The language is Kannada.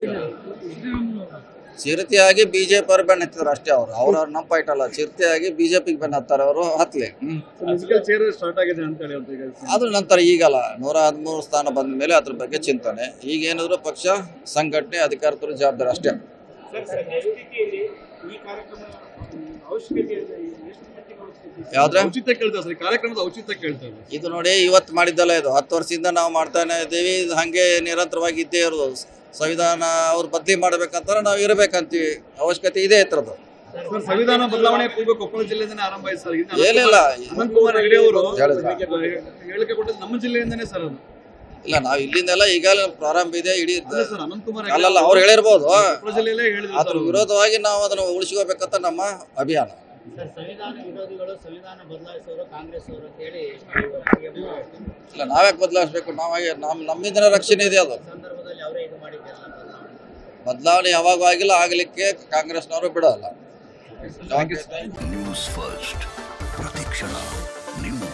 ಚಿರತೆಯಾಗಿ ಬಿಜೆಪಿ ಅವ್ರು ಬೆನ್ನ ಹತ್ತಿದ್ರು ಅಷ್ಟೇ ಅವರು ಅವ್ರ ನಮ್ಮ ಫೈಟ್ ಅಲ್ಲ ಚಿರತೆಯಾಗಿ ಬಿಜೆಪಿಗೆ ಬೆನ್ನ ಹತ್ತಾರೆ ಅವರು ಹತ್ಲಿ ಹ್ಮ್. ಮ್ಯೂಸಿಕಲ್ ಚೇರ್ ಸ್ಟಾರ್ಟ್ ಆಗಿದೆ ಅಂತ ಹೇಳಿ ಅಂತ ಈಗ ಅದ್ರ ನಂತರ ಈಗಲ್ಲ ನೂರ ಹದಿಮೂರು ಸ್ಥಾನ ಬಂದ ಮೇಲೆ ಅದ್ರ ಬಗ್ಗೆ ಚಿಂತನೆ ಈಗ ಏನಾದ್ರು ಪಕ್ಷ ಸಂಘಟನೆ ಅಧಿಕಾರದವರು ಜವಾಬ್ದಾರಿ ಅಷ್ಟೇ ಯಾವ್ದ್ರೆ ಔಚಿತ್ಯ ಕೇಳ್ತಾ ಸರ್ ಈ ಕಾರ್ಯಕ್ರಮದ ಔಚಿತ್ಯ ಕೇಳ್ತಾ ಇದೆ ಇದು ನೋಡಿ ಇವತ್ತು ಮಾಡಿದ್ದಲ್ಲ ಇದು ಹತ್ತು ವರ್ಷದಿಂದ ನಾವು ಮಾಡ್ತಾನೆ ಇದ್ದೀವಿ ಇದು ಹಂಗೆ ನಿರಂತರವಾಗಿ ಇದ್ದೇ ಇರೋದು ಸಂವಿಧಾನ ಅವ್ರು ಬದಲಿ ಮಾಡ್ಬೇಕಂತಾರೆ ನಾವು ಇರಬೇಕಂತೀವಿ ಅವಶ್ಯಕತೆ ಇದೆ ಇತ್ರದ್ದು ಸರ್ ಸಂವಿಧಾನ ಬದಲಾವಣೆ ಕೂಗು ಕೊಪ್ಪಳ ಜಿಲ್ಲೆಯಿಂದನೇ ಆರಂಭ ಆಯ್ತು ಸರ್ ಇದನ್ನ ಏನಿಲ್ಲ ಅನಂತ್ ಕುಮಾರ್ ಹೆಗಡೆ ಅವರು ಹೇಳಿದ್ರ? ಹೇಳಿಕೆ ಕೊಟ್ಟದ್ದು ನಮ್ಮ ಜಿಲ್ಲೆಯಿಂದನೇ ಸರ್ ಅದು ಇಲ್ಲ ನಾವು ಇಲ್ಲಿಂದೆಲ್ಲ ಈಗಾಗಲೇ ಪ್ರಾರಂಭ ಇದೆ ಇಡೀ ಅಲ್ಲ ಸರ್ ಅನಂತ್ ಕುಮಾರ್ ಹೆಗಡೆ ಅಲ್ಲಲ್ಲ ಅವ್ರು ಹೇಳಿರ್ಬೋದು ಕೊಪ್ಪಳ ಜಿಲ್ಲೆಯಲ್ಲೇ ಹೇಳಿದ್ರು ಅದ್ರ ವಿರೋಧವಾಗಿ ನಾವು ಅದನ್ನು ಉಳಿಸ್ಕೋಬೇಕಂತ ನಮ್ಮ ಅಭಿಯಾನ ಸರ್ ಸಂವಿಧಾನ ವಿರೋಧಿಗಳು ಸಂವಿಧಾನ ಬದಲಾಯಿಸೋರು ಕಾಂಗ್ರೆಸ್ ಅವರು ಅಂತೇಳಿ ಇಲ್ಲ ನಾವ್ಯಾಕೆ ಬದಲಾಯಿಸ್ಬೇಕು ನಾವಾಗಿ ನಮ್ಮ ನಮ್ಮಿಂದನೇ ರಕ್ಷಣೆ ಇದೆ ಅದು ಸಂದರ್ಭದಲ್ಲಿ ಅವರೇ ಇದು ಮಾಡಿದ್ದೆಲ್ಲ ಬದಲಾವಣೆ ಬದಲಾವಣೆ ಯಾವಾಗೂ ಆಗಿಲ್ಲ ಆಗಲಿಕ್ಕೆ ಕಾಂಗ್ರೆಸ್ನವರು ಬಿಡೋಲ್ಲ ನ್ಯೂಸ್ ಫಸ್ಟ್ ಪ್ರತಿಕ್ಷಣ ನಿಮ್ಮ